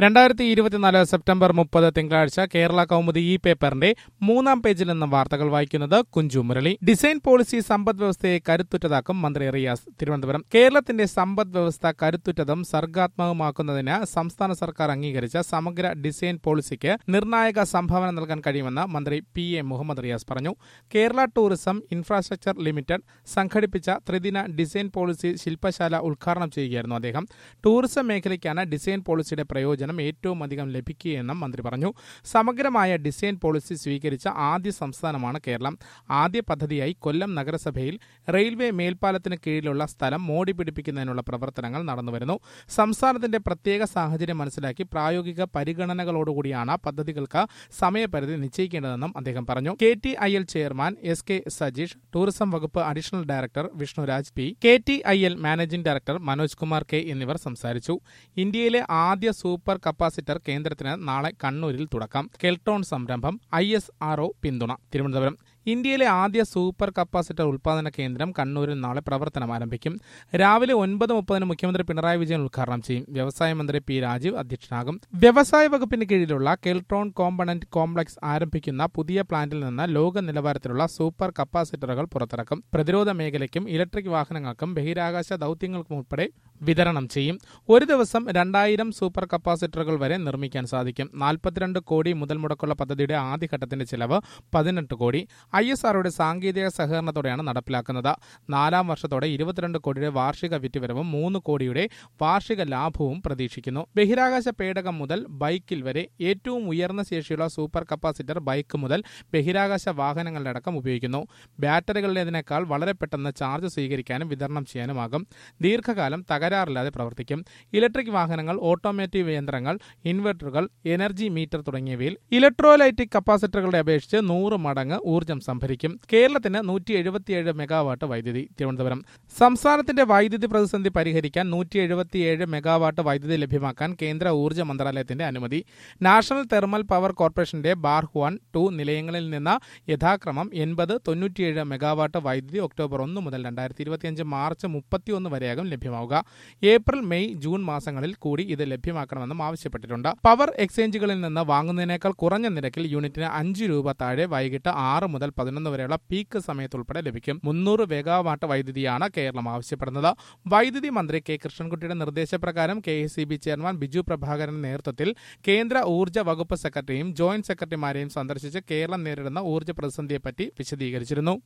രണ്ടായിരത്തി ഇരുപത്തിനാല് സെപ്റ്റംബർ മുപ്പത് തിങ്കളാഴ്ച കേരള കൗമുദി ഈ പേപ്പറിന്റെ മൂന്നാം പേജിൽ നിന്ന് വാർത്തകൾ വായിക്കുന്നത് കുഞ്ചു മുരളി ഡിസൈൻ പോളിസി സമ്പദ് വ്യവസ്ഥയെ കരുത്തുറ്റതാക്കും മന്ത്രി റിയാസ് തിരുവനന്തപുരം കേരളത്തിന്റെ സമ്പദ് വ്യവസ്ഥ കരുത്തുറ്റതും സർഗാത്മകമാക്കുന്നതിന് സംസ്ഥാന സർക്കാർ അംഗീകരിച്ച സമഗ്ര ഡിസൈൻ പോളിസിക്ക് നിർണായക സംഭാവന നൽകാൻ കഴിയുമെന്ന് മന്ത്രി പി എ മുഹമ്മദ് റിയാസ് പറഞ്ഞു കേരള ടൂറിസം ഇൻഫ്രാസ്ട്രക്ചർ ലിമിറ്റഡ് സംഘടിപ്പിച്ച ത്രിദിന ഡിസൈൻ പോളിസി ശില്പശാല ഉദ്ഘാടനം ചെയ്യുകയായിരുന്നു അദ്ദേഹം ടൂറിസം മേഖലയ്ക്കാണ് ഡിസൈൻ പോളിസിയുടെ പ്രയോജനം ഏറ്റവും അധികം ലഭിക്കുകയെന്നും മന്ത്രി പറഞ്ഞു സമഗ്രമായ ഡിസൈൻ പോളിസി സ്വീകരിച്ച ആദ്യ സംസ്ഥാനമാണ് കേരളം ആദ്യ പദ്ധതിയായി കൊല്ലം നഗരസഭയിൽ റെയിൽവേ മേൽപ്പാലത്തിന് കീഴിലുള്ള സ്ഥലം മോടി പിടിപ്പിക്കുന്നതിനുള്ള പ്രവർത്തനങ്ങൾ നടന്നുവരുന്നു സംസ്ഥാനത്തിന്റെ പ്രത്യേക സാഹചര്യം മനസ്സിലാക്കി പ്രായോഗിക പരിഗണനകളോടുകൂടിയാണ് പദ്ധതികൾക്ക് സമയപരിധി നിശ്ചയിക്കേണ്ടതെന്നും അദ്ദേഹം പറഞ്ഞു K T I L chairman S K Sajeesh tourism വകുപ്പ് additional director Vishnuraj P K T I L managing director Manoj Kumar K എന്നിവർ സംസാരിച്ചു ഇന്ത്യയിലെ ആദ്യ സൂപ്പർ കപ്പാസിറ്റർ കേന്ദ്രത്തിന് നാളെ കണ്ണൂരിൽ തുടക്കം കെൽട്ടോൺ സംരംഭം ഐ എസ് ആർ പിന്തുണ തിരുവനന്തപുരം ഇന്ത്യയിലെ ആദ്യ സൂപ്പർ കപ്പാസിറ്റർ ഉൽപാദന കേന്ദ്രം കണ്ണൂരിൽ നാളെ പ്രവർത്തനം ആരംഭിക്കും രാവിലെ ഒൻപത് മുപ്പതിന് മുഖ്യമന്ത്രി പിണറായി വിജയൻ ഉദ്ഘാടനം ചെയ്യും വ്യവസായ മന്ത്രി പി രാജീവ് അധ്യക്ഷനാകും വ്യവസായ വകുപ്പിന് കീഴിലുള്ള കെൽട്രോൺ കോമ്പണന്റ് കോംപ്ലക്സ് ആരംഭിക്കുന്ന പുതിയ പ്ലാന്റിൽ നിന്ന് ലോക നിലവാരത്തിലുള്ള സൂപ്പർ കപ്പാസിറ്ററുകൾ പുറത്തിറക്കും പ്രതിരോധ മേഖലയ്ക്കും ഇലക്ട്രിക് വാഹനങ്ങൾക്കും ബഹിരാകാശ ദൌത്യങ്ങൾക്കും ഉൾപ്പെടെ വിതരണം ചെയ്യും ഒരു ദിവസം രണ്ടായിരം സൂപ്പർ കപ്പാസിറ്ററുകൾ വരെ നിർമ്മിക്കാൻ സാധിക്കും നാൽപ്പത്തിരണ്ട് കോടി മുതൽ മുടക്കുള്ള പദ്ധതിയുടെ ആദ്യഘട്ടത്തിന്റെ ചിലവ് പതിനെട്ട് കോടി ഐ എസ് ആറുടെ സാങ്കേതിക സഹകരണത്തോടെയാണ് നടപ്പിലാക്കുന്നത് നാലാം വർഷത്തോടെ ഇരുപത്തിരണ്ട് കോടിയുടെ വാർഷിക വിറ്റുവരവും മൂന്ന് കോടിയുടെ വാർഷിക ലാഭവും പ്രതീക്ഷിക്കുന്നു ബഹിരാകാശ പേടകം മുതൽ ബൈക്കിൽ വരെ ഏറ്റവും ഉയർന്ന ശേഷിയുള്ള സൂപ്പർ കപ്പാസിറ്റർ ബൈക്ക് മുതൽ ബഹിരാകാശ വാഹനങ്ങളുടെ അടക്കം ഉപയോഗിക്കുന്നു ബാറ്ററികളുടേതിനേക്കാൾ വളരെ പെട്ടെന്ന് ചാർജ് സ്വീകരിക്കാനും വിതരണം ചെയ്യാനുമാകും ദീർഘകാലം തകരാറില്ലാതെ പ്രവർത്തിക്കും ഇലക്ട്രിക് വാഹനങ്ങൾ ഓട്ടോമേറ്റീവ് യന്ത്രങ്ങൾ ഇൻവെർട്ടറുകൾ എനർജി മീറ്റർ തുടങ്ങിയവയിൽ ഇലക്ട്രോലൈറ്റിക് കപ്പാസിറ്ററുകളുടെ അപേക്ഷിച്ച് നൂറ് മടങ്ങ് ഊർജ്ജം സംഭരിക്കും കേരളത്തിന് നൂറ്റി എഴുപത്തിയേഴ് മെഗാവാട്ട് വൈദ്യുതി തിരുവനന്തപുരം സംസ്ഥാനത്തിന്റെ വൈദ്യുതി പ്രതിസന്ധി പരിഹരിക്കാൻ നൂറ്റി എഴുപത്തിയേഴ് മെഗാവാട്ട് വൈദ്യുതി ലഭ്യമാക്കാൻ കേന്ദ്ര ഊർജ്ജ മന്ത്രാലയത്തിന്റെ അനുമതി നാഷണൽ തെർമൽ പവർ കോർപ്പറേഷന്റെ ബാർ വൺ ടു നിലയങ്ങളിൽ നിന്ന് യഥാക്രമം എൺപത് തൊണ്ണൂറ്റിയേഴ് മെഗാവാട്ട് വൈദ്യുതി ഒക്ടോബർ ഒന്ന് മുതൽ രണ്ടായിരത്തി ഇരുപത്തിയഞ്ച് മാർച്ച് മുപ്പത്തിയൊന്ന് വരെയാകും ലഭ്യമാവുക ഏപ്രിൽ മെയ് ജൂൺ മാസങ്ങളിൽ കൂടി ഇത് ലഭ്യമാക്കണമെന്നും ആവശ്യപ്പെട്ടിട്ടുണ്ട് പവർ എക്സ്ചേഞ്ചുകളിൽ നിന്ന് വാങ്ങുന്നതിനേക്കാൾ കുറഞ്ഞ നിരക്കിൽ യൂണിറ്റിന് അഞ്ച് രൂപ താഴെ വൈകിട്ട് ആറ് മുതൽ പതിനൊന്ന് വരെയുള്ള പീക്ക് സമയത്തുൾപ്പെടെ ലഭിക്കും മുന്നൂറ് മെഗാവാട്ട് വൈദ്യുതിയാണ് കേരളം ആവശ്യപ്പെടുന്നത് വൈദ്യുതി മന്ത്രി കെ കൃഷ്ണൻകുട്ടിയുടെ നിർദ്ദേശപ്രകാരം K S C B chairman Biju പ്രഭാകരന്റെ നേതൃത്വത്തിൽ കേന്ദ്ര ഊർജ്ജ വകുപ്പ് സെക്രട്ടറിയും ജോയിന്റ് സെക്രട്ടറിമാരെയും സന്ദർശിച്ച് കേരളം നേരിടുന്ന ഊർജ്ജ പ്രതിസന്ധിയെപ്പറ്റി വിശദീകരിച്ചിരുന്നു